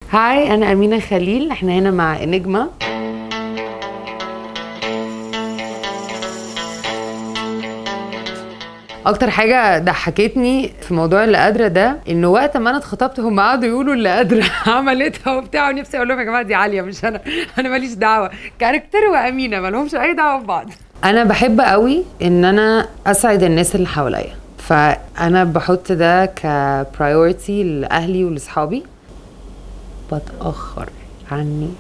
هاي انا امينه خليل احنا هنا مع انجما اكتر حاجه ضحكتني في موضوع اللي قادره ده انه وقت ما انا اتخطبت هم قعدوا يقولوا اللي قادره عملتها وبتاع ونفسي اقول لهم يا جماعه دي عاليه مش انا انا ماليش دعوه كاركتر وامينه ما لهمش اي دعوه ببعض انا بحب قوي ان انا اسعد الناس اللي حواليا فانا بحط ده كبرايورتي لاهلي ولاصحابي بتاخر عني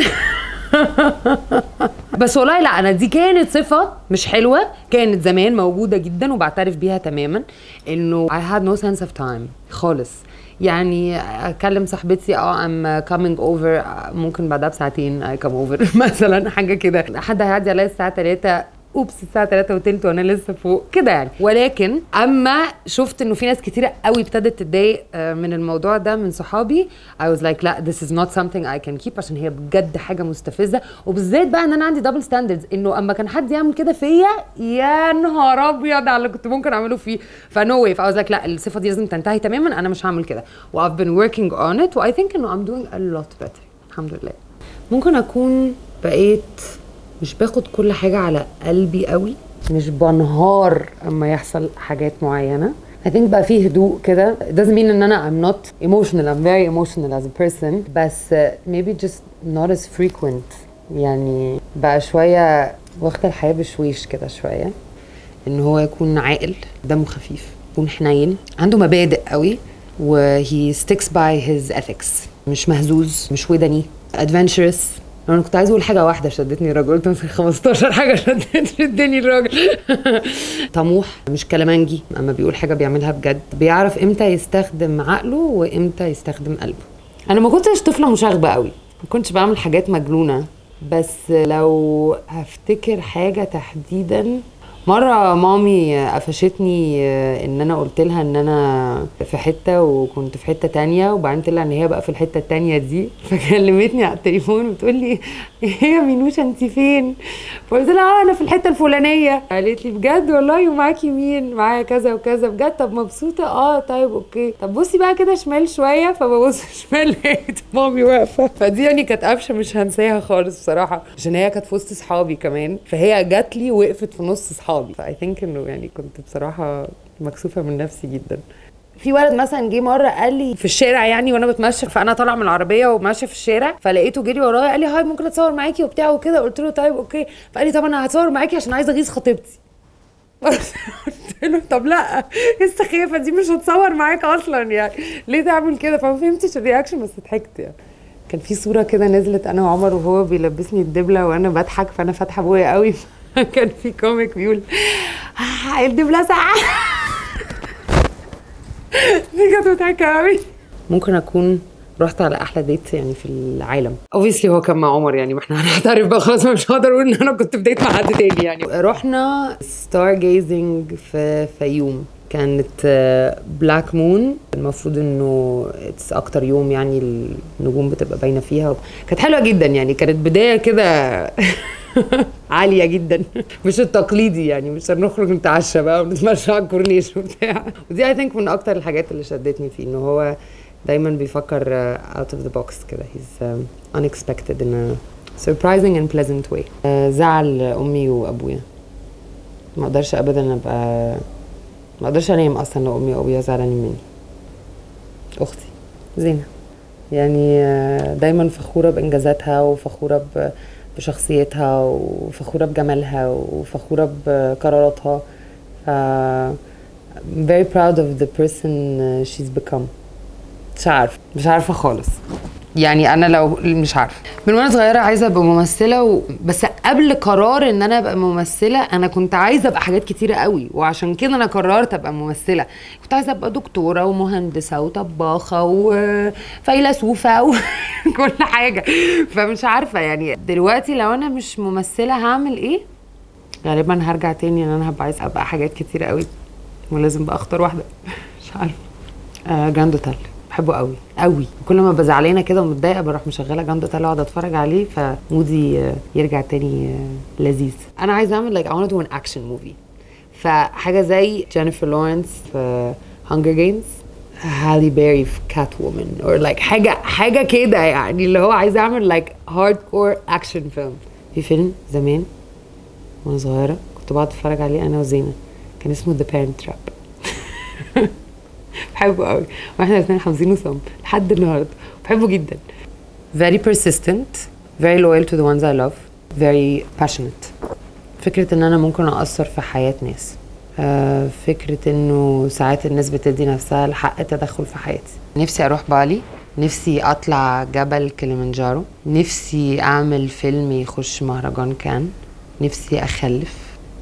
بس والله لا انا دي كانت صفه مش حلوه كانت زمان موجوده جدا وبعترف بيها تماما انه I had no sense of time خالص يعني اكلم صاحبتي اه I'm coming over ممكن بعدها بساعتين I come over مثلا حاجه كده حد هيعدي عليا الساعه 3 اوبس الساعه 3 وتلت وانا لسه فوق كده يعني ولكن اما شفت انه في ناس كتيره قوي ابتدت تتضايق آه، من الموضوع ده من صحابي I was like لا this is not something I can keep عشان هي بجد حاجه مستفزه وبالذات بقى ان انا عندي دبل ستاندردز انه اما كان حد يعمل كده فيا يا نهار ابيض على اللي كنت ممكن اعمله فيه فنو واي فاي was like لا الصفه دي لازم تنتهي تماما انا مش هعمل كده و I've been working on it و I think انه I'm doing a lot better الحمد لله ممكن اكون بقيت مش باخد كل حاجة على قلبي قوي مش بنهار اما يحصل حاجات معينة I think بقى فيه هدوء كده it doesn't mean ان انا I'm not emotional I'm very emotional as a person بس uh, maybe just not as frequent يعني بقى شوية واخدة الحياة بشويش كده شوية ان هو يكون عاقل دمه خفيف يكون حنين عنده مبادئ قوي و he sticks by his ethics مش مهزوز مش ودني adventurous انا كنت عايزه اقول حاجه واحده شدتني الراجل قلت مثلا 15 حاجه شدت شدني الراجل طموح مش كلامنجي اما بيقول حاجه بيعملها بجد بيعرف امتى يستخدم عقله وامتى يستخدم قلبه انا ما كنتش طفله مشاغبه قوي ما كنتش بعمل حاجات مجنونه بس لو هفتكر حاجه تحديدا مرة مامي قفشتني ان انا قلت لها ان انا في حتة وكنت في حتة تانية وبعدين طلع ان هي بقى في الحتة التانية دي فكلمتني على التليفون وتقول لي ايه يا مينوشة انت فين؟ فقلت لها اه انا في الحتة الفلانية قالت لي بجد والله ومعاكي مين؟ معايا كذا وكذا بجد طب مبسوطة؟ اه طيب اوكي طب بصي بقى كده شمال شوية فببص شمال لقيت مامي واقفة فدي يعني كانت قفشة مش هنساها خالص بصراحة عشان هي كانت في وسط صحابي كمان فهي جات لي وقفت في نص صحابي فاي ثينك انه يعني كنت بصراحة مكسوفة من نفسي جدا في ولد مثلا جه مره قال لي في الشارع يعني وانا بتمشى فانا طالعه من العربيه وماشيه في الشارع فلقيته جري ورايا قال لي هاي ممكن اتصور معاكي وبتاع وكده قلت له طيب اوكي فقال لي طب انا هتصور معاكي عشان عايزه اغيظ خطيبتي قلت له طب لا ايه السخيفه دي مش هتصور معاك اصلا يعني ليه تعمل كده فما فهمتش الرياكشن بس ضحكت يعني كان في صوره كده نزلت انا وعمر وهو بيلبسني الدبله وانا بضحك فانا فاتحه بويا قوي كان في كوميك بيقول آه الدبله ساعه دي كانت مضحكه قوي ممكن اكون رحت على احلى ديت يعني في العالم اوبسلي هو كان مع عمر يعني ما احنا هنعترف بقى خلاص مش هقدر اقول ان انا كنت في ديت مع حد تاني يعني رحنا ستار جيزنج في فيوم كانت بلاك مون المفروض انه اتس اكتر يوم يعني النجوم بتبقى باينه فيها كانت حلوه جدا يعني كانت بدايه كده عالية جدا مش التقليدي يعني مش هنخرج نتعشى بقى ونتمشى على الكورنيش وبتاع ودي اي ثينك من اكتر الحاجات اللي شدتني فيه انه هو دايما بيفكر uh, out of the box كده he's um, unexpected in a surprising and pleasant way uh, زعل امي وابويا ما اقدرش ابدا ابقى ما اقدرش انام اصلا لو امي وابويا زعلانين مني اختي زينه يعني uh, دايما فخوره بانجازاتها وفخوره ب بشخصيتها وفخورة بجمالها وفخورة بقراراتها ف I'm very proud of the person she's become مش عارفة مش عارفة خالص يعني انا لو مش عارفه من وانا صغيره عايزه ابقى ممثله و... بس قبل قرار ان انا ابقى ممثله انا كنت عايزه ابقى حاجات كتيره قوي وعشان كده انا قررت ابقى ممثله كنت عايزه ابقى دكتوره ومهندسه وطباخه وفيلسوفه وكل حاجه فمش عارفه يعني دلوقتي لو انا مش ممثله هعمل ايه غالبا هرجع تاني ان انا هبقى عايزه ابقى حاجات كتيره قوي ولازم بقى اختار واحده مش عارفه آه جراند اوتيل بحبه قوي قوي كل ما ببقى زعلانه كده ومتضايقه بروح مشغله جراند اوتيل اقعد اتفرج عليه فمودي آه، يرجع تاني آه، لذيذ انا عايزه اعمل لايك I want to do an action movie فحاجه زي جينيفر لورنس في هانجر جيمز هالي بيري في كات وومن or like حاجه حاجه كده يعني اللي هو عايز اعمل like هارد كور اكشن فيلم في فيلم زمان وانا صغيره كنت بقعد اتفرج عليه انا وزينه كان اسمه ذا بيرنت تراب بحبه قوي واحنا الاثنين حافظينه صم لحد النهارده بحبه جدا very persistent very loyal to the ones I love very passionate فكرة ان انا ممكن اثر في حياة ناس آه، فكرة انه ساعات الناس بتدي نفسها الحق تدخل في حياتي نفسي اروح بالي نفسي اطلع جبل كليمنجارو نفسي اعمل فيلم يخش مهرجان كان نفسي اخلف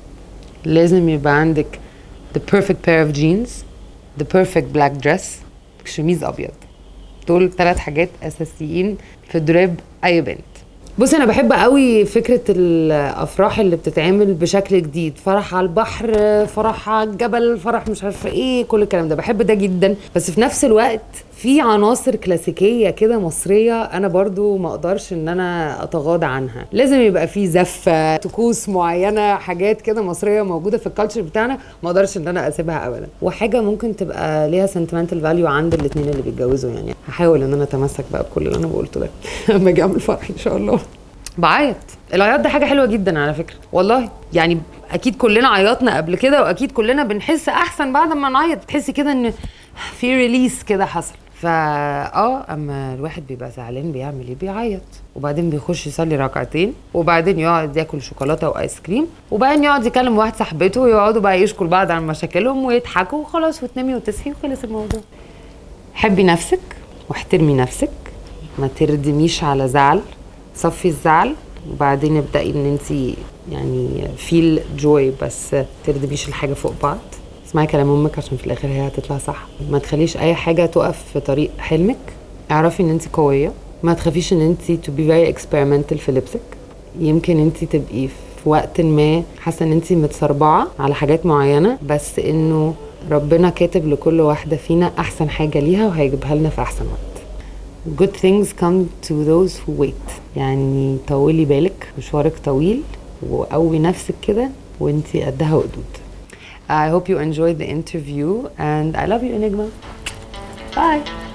لازم يبقى عندك the perfect pair of jeans the perfect black dress شميز ابيض دول ثلاث حاجات اساسيين في دولاب اي بنت بصي انا بحب قوي فكره الافراح اللي بتتعمل بشكل جديد فرح على البحر فرح على الجبل فرح مش عارفه ايه كل الكلام ده بحب ده جدا بس في نفس الوقت في عناصر كلاسيكيه كده مصريه انا برضو ما اقدرش ان انا اتغاضى عنها لازم يبقى في زفه طقوس معينه حاجات كده مصريه موجوده في الكالتشر بتاعنا ما اقدرش ان انا اسيبها ابدا وحاجه ممكن تبقى ليها سنتمنتال فاليو عند الاثنين اللي بيتجوزوا يعني هحاول ان انا اتمسك بقى بكل اللي انا قلته ده لما اجي اعمل فرح ان شاء الله بعيط العياط ده حاجه حلوه جدا على فكره والله يعني اكيد كلنا عيطنا قبل كده واكيد كلنا بنحس احسن بعد ما نعيط تحسي كده ان في ريليس كده حصل فا اه اما الواحد بيبقى زعلان بيعمل ايه بيعيط وبعدين بيخش يصلي ركعتين وبعدين يقعد ياكل شوكولاته وايس كريم وبعدين يقعد يكلم واحد صاحبته ويقعدوا بقى يشكوا لبعض عن مشاكلهم ويضحكوا وخلاص وتنامي وتصحي وخلص الموضوع حبي نفسك واحترمي نفسك ما تردميش على زعل صفي الزعل وبعدين ابدأي ان انت يعني فيل جوي بس تردميش الحاجه فوق بعض اسمعي كلام امك عشان في الاخر هي هتطلع صح ما تخليش اي حاجه تقف في طريق حلمك اعرفي ان انت قويه ما تخافيش ان انت to be very experimental في لبسك يمكن انت تبقي في وقت ما حاسه ان انت متسربعه على حاجات معينه بس انه ربنا كاتب لكل واحده فينا احسن حاجه ليها وهيجيبها لنا في احسن وقت good things come to those who wait يعني طولي بالك مشوارك طويل وقوي نفسك كده وانتي قدها وقدود I hope you enjoyed the interview and I love you Enigma. Bye.